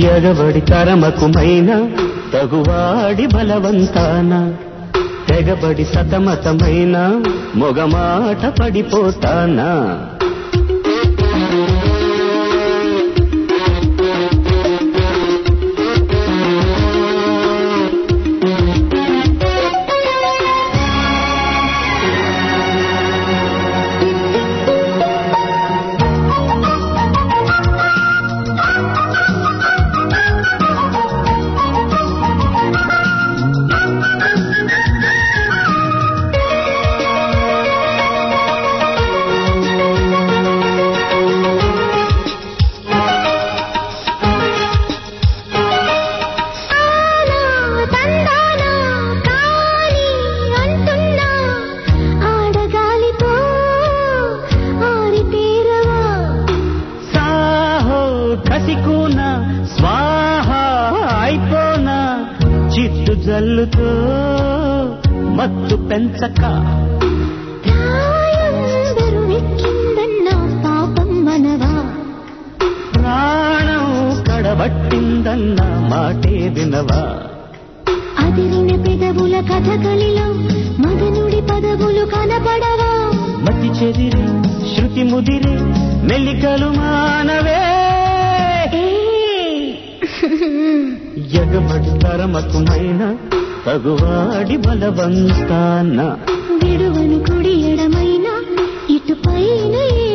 ఎగబడి తరమకుమైన తగువాడి బలవంతాన తెగబడి సతమతమైన మొగమాట పడిపోతానా ఆనా తందానా కాని అంటున్నా ఆడగాలితో ఆడి తీరవా సాహో కసికూన స్వాహ అయిపోనా చిట్టు జల్లుతో మత్తు పెంచక ప్రాయం బరువెక్కిందన్నా పాపం మనవా ప్రాణం కడబట్టిందన్న మాటే వినవా అదిరిన పెదవుల కథകളിలో మదనుడి పదవులు కనపడవా మతి చెదిరి శృతి ముదిరి మెల్లికలు మానవే ఎగబడి తరమకుమైన తగువాడి బలవంతాన విడువను కుడి ఎడమైన ఇటు పైన